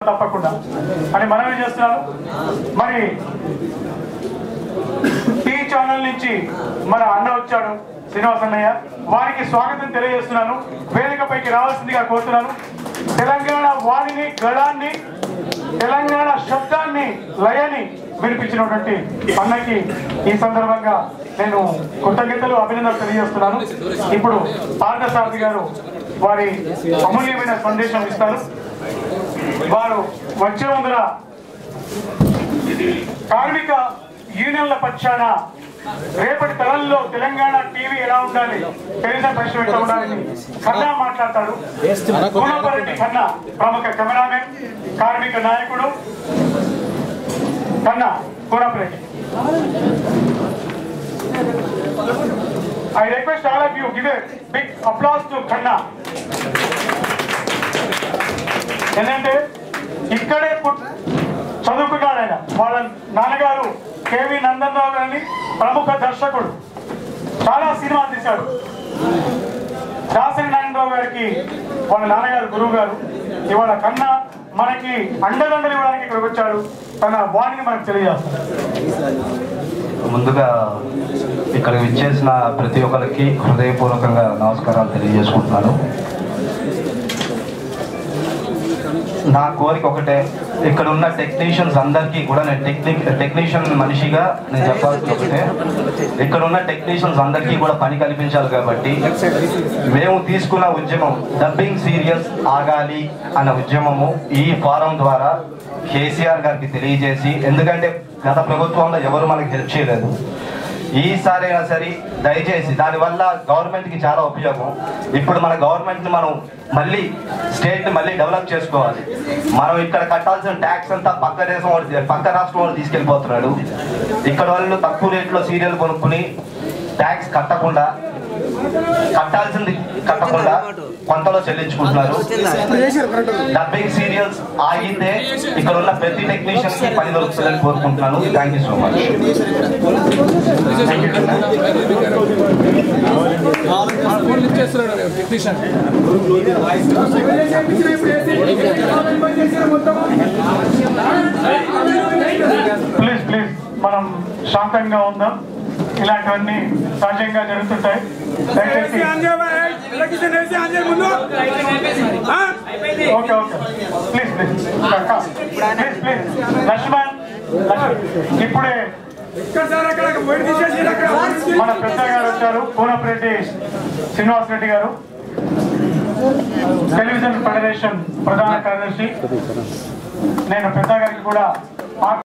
తప్పకుండా అని మనవి చేస్తున్నాను మరి టీ ఛానల్ నుంచి మన అన్న వచ్చాడు శ్రీనివాస్ అన్నయ్య వారికి స్వాగతం తెలియజేస్తున్నాను వేదికపైకి రావాల్సిందిగా కోరుతున్నాను తెలంగాణ వాణిని గళాన్ని తెలంగాణ శబ్దాన్ని లయని వినిపించినటువంటి అన్నకి ఈ సందర్భంగా నేను కృతజ్ఞతలు అభినందనలు తెలియజేస్తున్నాను ఇప్పుడు పార్థసారథి గారు వారి అమూల్యమైన సందేశం ఇస్తారు వారు వచ్చే ముందర కార్మిక యూనియన్ల పక్షాన రేపటి తరంలో తెలంగాణ టీవీ ఎలా ఉండాలి టెలివిజన్ పరిశ్రమ ఎట్లా ఉండాలని ఖన్నా మాట్లాడతాడు కోనపరెడ్డి ఖన్నా ప్రముఖ కెమెరామెన్ కార్మిక నాయకుడు Khanna Konapareddy I request all of you give a big applause to Khanna ఏంటంటే ఇక్కడే పుట్- చదువుకున్నాడు ఆయన వాళ్ళ నాన్నగారు కేవి నందన్ రావు గారిని ప్రముఖ దర్శకుడు చాలా సినిమాలు తీశాడు దాసరి నారాయణరావు గారికి వాళ్ళ నాన్నగారు గురువు గారు ఇవాళ కన్నా మనకి అండదండలు ఇవ్వడానికి ఇక్కడికి వచ్చాడు తన వాణిని మనకు తెలియజేస్తాడు ముందుగా ఇక్కడ విచ్చేసిన ప్రతి ఒక్కరికి హృదయపూర్వకంగా నమస్కారాలు తెలియజేసుకుంటున్నాను నా కోరిక ఒకటే ఇక్కడ ఉన్న టెక్నీషియన్స్ అందరికీ కూడా నేను టెక్నిక్ టెక్నీషియన్ మనిషిగా నేను చెప్పాల్సింది ఒకటే ఇక్కడ ఉన్న టెక్నీషియన్స్ అందరికీ కూడా పని కల్పించాలి కాబట్టి మేము తీసుకున్న ఉద్యమం డబ్బింగ్ సీరియల్స్ ఆగాలి అన్న ఉద్యమము ఈ ఫారం ద్వారా కేసీఆర్ గారికి తెలియజేసి ఎందుకంటే గత ప్రభుత్వంలో ఎవరు మనకి హెల్ప్ చేయలేదు ఈసారి అయినా సరే దయచేసి దానివల్ల గవర్నమెంట్ కి చాలా ఉపయోగం ఇప్పుడు మన గవర్నమెంట్ ని మనం మళ్ళీ స్టేట్ ని మళ్ళీ డెవలప్ చేసుకోవాలి మనం ఇక్కడ కట్టాల్సిన ట్యాక్స్ అంతా పక్క దేశం వాడు పక్క రాష్ట్రం వాడు తీసుకెళ్ళిపోతున్నాడు ఇక్కడ వాళ్ళు తక్కువ రేట్లో సీరియల్ కొనుక్కుని ట్యాక్స్ కట్టకుండా కట్టాల్సింది కట్టకుండా కొంతలో చెల్లించుకుంటున్నారు డబ్బింగ్ సీరియల్స్ ఆగితే ఇక్కడ ఉన్న ప్రతి టెక్నీషియన్ కి పని దొరుకుతుందని కోరుకుంటున్నాను thank you so much please please మనం శాంతంగా ఉందాం ఇలాంటివన్నీ సహజంగా జరుగుతుంటాయి దయచేసి okay okay please please please please Lakshman Lakshman ఇప్పుడే మన పెద్ద గారు వచ్చారు కోనపరెడ్డి శ్రీనివాస్ రెడ్డి గారు టెలివిజన్ ఫెడరేషన్ ప్రధాన కార్యదర్శి నేను పెద్ద గారికి కూడా